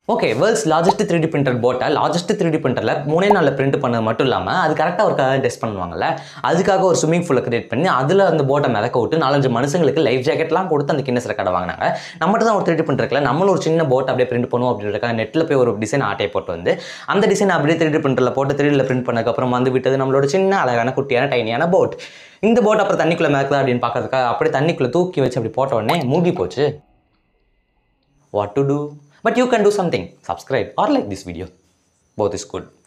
okay world's largest three D printer போட்டை largest three D பிரிண்டரில் மூணே நாளில் பிரிண்ட் பண்ணது மட்டும் இல்லாமல் அது கரெக்டாக ஒரு கலர் டெஸ்ட் பண்ணுவாங்கல்ல அதுக்காக ஒரு ஸ்விம்மிங் பூலை கிரியேட் பண்ணி அதில் அந்த போட்டை மிதக்க விட்டு நாலஞ்சு மனுஷங்களுக்கு லைஃப் ஜாக்கெட்லாம் கொடுத்து அந்த கின்னஸ் ரெக்கார்டை வாங்கினாங்க நம்மகிட்ட தான் ஒரு த்ரீ டி பிரிண்டர் இருக்குல்ல நம்மளும் ஒரு சின்ன போட் அப்படியே பிரிண்ட் பண்ணுவோம் அப்படின்றக்காக நெட்டில் போய் ஒரு டிசைன் ஆட்டையை போட்டு வந்து அந்த டிசைன் அப்படியே த்ரீ டி பிரிண்டரில் போட்டு த்ரீ டியில் பிரிண்ட் பண்ணதுக்கப்புறம் வந்து விட்டது நம்மளோட சின்ன அழகான குட்டியான டைனியான போட் இந்த போட் அப்புறம் தண்ணிக்குள்ளே மிதக்குதா அப்படின்னு பார்க்கறதுக்காக அப்படியே தண்ணிக்குள்ளே தூக்கி வச்சு அப்படி போட்ட உடனே மூழ்கி போச்சு what to do but you can do something subscribe or like this video both is good